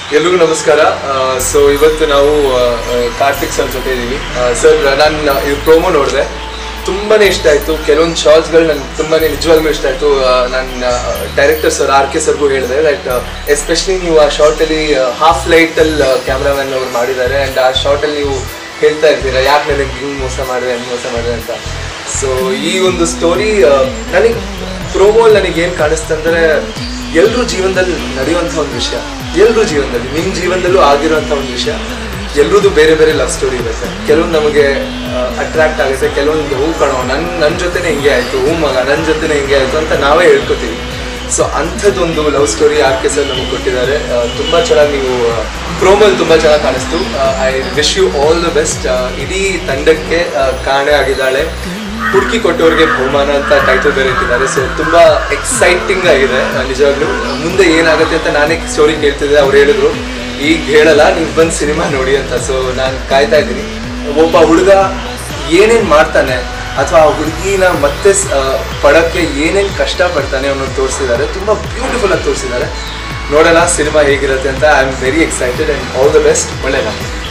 ಎಲ್ರಿಗೂ ನಮಸ್ಕಾರ ಸೊ ಇವತ್ತು ನಾವು ಆ, ಆ, ಕಾರ್ತಿಕ್ ಸರ್ ಜೊತೆ ಇದ್ದೀವಿ ಸರ್ ನಾನು ಇದು ಪ್ರೋಮೋ ನೋಡಿದೆ ತುಂಬಾನೇ ಇಷ್ಟ ಆಯ್ತು ಕೆಲವೊಂದು ಶಾರ್ಟ್ಸ್ಗಳು ನನ್ಗೆ ತುಂಬಾನೇ ನಿಜವಾಗ್ಲೂ ಇಷ್ಟ ಆಯ್ತು ನನ್ನ ಡೈರೆಕ್ಟರ್ ಸರ್ ಆರ್ ಕೆ ಸರ್ಗೂ ಹೇಳಿದೆ ದಟ್ ಎಸ್ಪೆಷಲಿ ನೀವು ಆ ಶಾರ್ಟಲ್ಲಿ ಹಾಫ್ ಲೈಟಲ್ಲಿ ಕ್ಯಾಮ್ರಾಮನ್ ಅವರು ಮಾಡಿದ್ದಾರೆ ಆ್ಯಂಡ್ ಆ ಶಾರ್ಟಲ್ಲಿ ನೀವು ಹೇಳ್ತಾ ಇರ್ತೀರಾ ಯಾಕೆ ನನಗೆ ಹಿಂಗೆ ಮೋಸ ಮಾಡಿದೆ ಹಂಗೆ ಮೋಸ ಮಾಡಿದೆ ಅಂತ ಸೊ ಈ ಒಂದು ಸ್ಟೋರಿ ನನಗೆ ಪ್ರೋಮೋಲ್ ನನಗೆ ಏನು ಕಾಣಿಸ್ತಂದ್ರೆ ಎಲ್ಲರೂ ಜೀವನದಲ್ಲಿ ನಡೆಯುವಂಥ ಒಂದು ವಿಷಯ ಎಲ್ಲರೂ ಜೀವನದಲ್ಲಿ ನಿಮ್ಮ ಜೀವನದಲ್ಲೂ ಆಗಿರುವಂಥ ಒಂದು ವಿಷಯ ಎಲ್ರದ್ದು ಬೇರೆ ಬೇರೆ ಲವ್ ಸ್ಟೋರಿ ಇರುತ್ತೆ ಕೆಲವೊಂದು ನಮಗೆ ಅಟ್ರಾಕ್ಟ್ ಆಗುತ್ತೆ ಕೆಲವೊಂದು ಹೂ ಕಣೋ ನನ್ನ ನನ್ನ ಜೊತೆನೇ ಹಿಂಗೆ ಆಯಿತು ಹೂ ಮಗ ನನ್ನ ಜೊತೆನೇ ಹಿಂಗೆ ಆಯಿತು ಅಂತ ನಾವೇ ಹೇಳ್ಕೊತೀವಿ ಸೊ ಅಂಥದ್ದೊಂದು love story R K sir ನಮಗೆ ಕೊಟ್ಟಿದ್ದಾರೆ ಆ, ತುಂಬಾ ಚೆನ್ನಾಗಿ ನೀವು ಪ್ರೋಮಲ್ ತುಂಬಾ ಚೆನ್ನಾಗಿ ಕಾಣಿಸ್ತು I wish you all the best ಇಡೀ ತಂಡಕ್ಕೆ ಆ, ಕಾಣೆ ಆಗಿದ್ದಾಳೆ ಹುಡುಕಿ ಕೊಟ್ಟವ್ರಿಗೆ ಬಹುಮಾನ ಅಂತ ಟೈಟಲ್ ಬೇರೆ ಇಟ್ಟಿದ್ದಾರೆ ಸೊ ತುಂಬಾ ಎಕ್ಸೈಟಿಂಗ್ ಆಗಿದೆ ಆ, ನಿಜವಾಗ್ಲೂ ಮುಂದೆ ಏನಾಗುತ್ತೆ ಅಂತ ನಾನೇ ಸ್ಟೋರಿ ಕೇಳ್ತಿದ್ದೆ ಅವ್ರು ಹೇಳಿದ್ರು ಈಗ ಹೇಳಲ್ಲ ನೀವು ಬಂದು ಸಿನಿಮಾ ನೋಡಿ ಅಂತ ಸೊ ನಾನು ಕಾಯ್ತಾ ಇದ್ದೀನಿ ಒಬ್ಬ ಹುಡುಗ ಏನೇನು ಮಾಡ್ತಾನೆ ಅಥವಾ ಆ ಹುಡುಗಿನ ಮತ್ತೆ ಸ್- ಆ, ಪಡಕ್ಕೆ ಏನೇನು ಕಷ್ಟ ಪಡ್ತಾನೆ ಅನ್ನೋದು ತೋರಿಸಿದ್ದಾರೆ ತುಂಬ ಬ್ಯೂಟಿಫುಲ್ ಆಗಿ ತೋರಿಸಿದ್ದಾರೆ ನೋಡೋಣ ಸಿನಿಮಾ ಹೇಗಿರುತ್ತೆ ಅಂತ I am very excited and all the best ಒಳ್ಳೆಯದಾಗಲಿ